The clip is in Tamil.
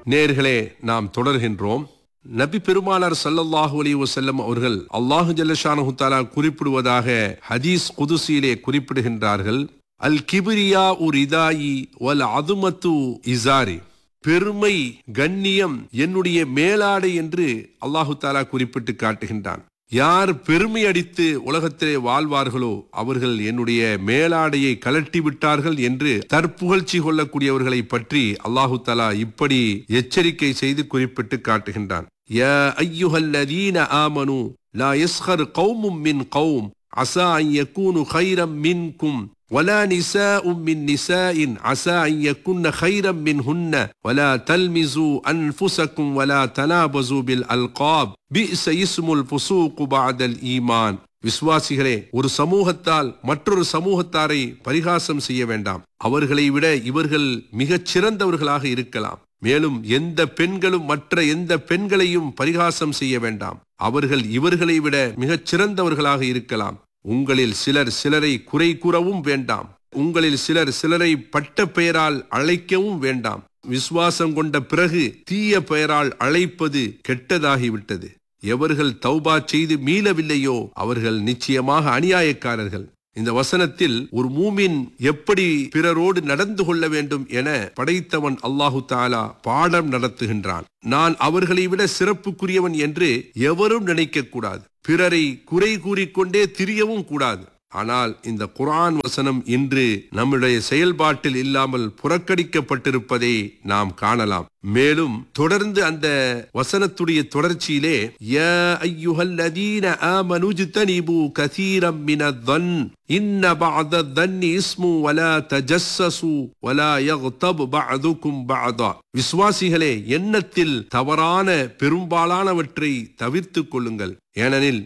நேர்களே நாம் தொடர்கின்றோம் நபி பெருமானார் ஸல்லல்லாஹு அலைஹி வஸல்லம் அவர்கள் அல்லாஹு ஜல்லஷானஹு தஆலா குறிப்பிடுவதாக ஹதீஸ் குதுசியிலே குறிப்பிடுகின்றார்கள் அல் கிபிரியா உர் இதாயி வல் அதுமத்து இசாரி பெருமை கண்ணியம் என்னுடைய மேலாடை என்று அல்லாஹு தாலா குறிப்பிட்டு காட்டுகின்றான் யார் பெருமை அடித்து உலகத்திலே வாழ்வார்களோ அவர்கள் என்னுடைய மேலாடையை கலட்டி விட்டார்கள் என்று தற்புகழ்ச்சி கொள்ளக்கூடியவர்களை பற்றி அல்லாஹு தாலா இப்படி எச்சரிக்கை செய்து குறிப்பிட்டு காட்டுகின்றான் யா ஐயுஹல்லதீன ஆமனு லா யஸ்கர் கௌமும் மின் கௌம் அசா அன் யகூனு கைரம் மின்கும் ولا نساء من نساء عسى أن يكن خيرا منهن ولا تلمزوا أنفسكم ولا تنابزوا بالألقاب بئس اسم الفسوق بعد الإيمان விசுவாசிகளே ஒரு சமூகத்தால் மற்றொரு சமூகத்தாரை பரிகாசம் செய்ய வேண்டாம் அவர்களை விட இவர்கள் மிகச் சிறந்தவர்களாக இருக்கலாம் மேலும் எந்த பெண்களும் மற்ற எந்த பெண்களையும் பரிகாசம் செய்ய வேண்டாம் அவர்கள் இவர்களை விட மிகச் சிறந்தவர்களாக இருக்கலாம் உங்களில் சிலர் சிலரை குறை கூறவும் வேண்டாம் உங்களில் சிலர் சிலரை பட்ட பெயரால் அழைக்கவும் வேண்டாம் விசுவாசம் கொண்ட பிறகு தீய பெயரால் அழைப்பது கெட்டதாகிவிட்டது எவர்கள் தௌபா செய்து மீளவில்லையோ அவர்கள் நிச்சயமாக அநியாயக்காரர்கள் இந்த வசனத்தில் ஒரு மூமின் எப்படி பிறரோடு நடந்து கொள்ள வேண்டும் என படைத்தவன் அல்லாஹு தாலா பாடம் நடத்துகின்றான் நான் அவர்களை விட சிறப்புக்குரியவன் என்று எவரும் நினைக்க கூடாது பிறரை குறை கூறிக்கொண்டே திரியவும் கூடாது ஆனால் இந்த குரான் வசனம் இன்று நம்முடைய செயல்பாட்டில் இல்லாமல் புறக்கணிக்கப்பட்டிருப்பதை நாம் காணலாம் மேலும் தொடர்ந்து அந்த வசனத்துடைய தொடர்ச்சியிலே யா ஐயுஹல்லதீன ஆமனு ஜ்தனிபு கதீரம் மினதன் இன்ன பஅத தன்னி இஸ்மு வலா தஜஸ்ஸசு வலா யக்தப் பஅதுக்கும் பஅதா விசுவாசிகளே எண்ணத்தில் தவறான பெரும்பாலானவற்றை தவிர்த்துக் கொள்ளுங்கள் ஏனெனில்